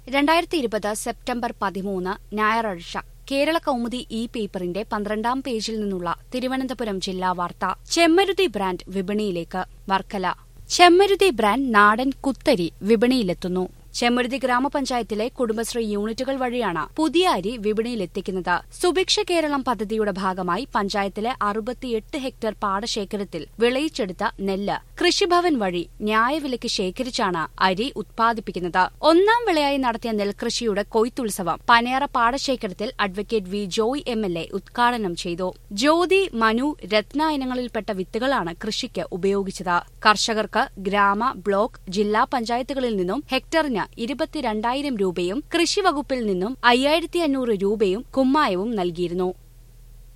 രണ്ടായിരത്തി ഇരുപത് സെപ്റ്റംബർ പതിമൂന്ന് ഞായറാഴ്ച കേരള കൗമുദി ഇ പേപ്പറിന്റെ പന്ത്രണ്ടാം പേജിൽ നിന്നുള്ള തിരുവനന്തപുരം ജില്ലാ വാർത്ത ചെമ്മരുതി ബ്രാൻഡ് വിപണിയിലേക്ക് വർക്കല ചെമ്മരുതി ബ്രാൻഡ് നാടൻ കുത്തരി വിപണിയിലെത്തുന്നു ചെമ്മരുതി ഗ്രാമപഞ്ചായത്തിലെ കുടുംബശ്രീ യൂണിറ്റുകൾ വഴിയാണ് പുതിയ അരി വിപണിയിലെത്തിക്കുന്നത് സുഭിക്ഷ കേരളം പദ്ധതിയുടെ ഭാഗമായി പഞ്ചായത്തിലെ അറുപത്തിയെട്ട് ഹെക്ടർ പാടശേഖരത്തിൽ വിളയിച്ചെടുത്ത നെല്ല് കൃഷിഭവൻ വഴി ന്യായവിലയ്ക്ക് ശേഖരിച്ചാണ് അരി ഉത്പാദിപ്പിക്കുന്നത് ഒന്നാം വിളയായി നടത്തിയ നെൽകൃഷിയുടെ കൊയ്ത്തുത്സവം പനേറ പാടശേഖരത്തിൽ advocate V Joy M L A ഉദ്ഘാടനം ചെയ്തു ജ്യോതി മനു രത്ന ഇനങ്ങളിൽപ്പെട്ട വിത്തുകളാണ് കൃഷിക്ക് ഉപയോഗിച്ചത് കർഷകർക്ക് ഗ്രാമ ബ്ലോക്ക് ജില്ലാ പഞ്ചായത്തുകളിൽ നിന്നും ഹെക്ടറിന് ഇരുപത്തിരണ്ടായിരം രൂപയും കൃഷിവകുപ്പിൽ നിന്നും അയ്യായിരത്തി അഞ്ഞൂറ് രൂപയും കുമ്മായവും നൽകിയിരുന്നു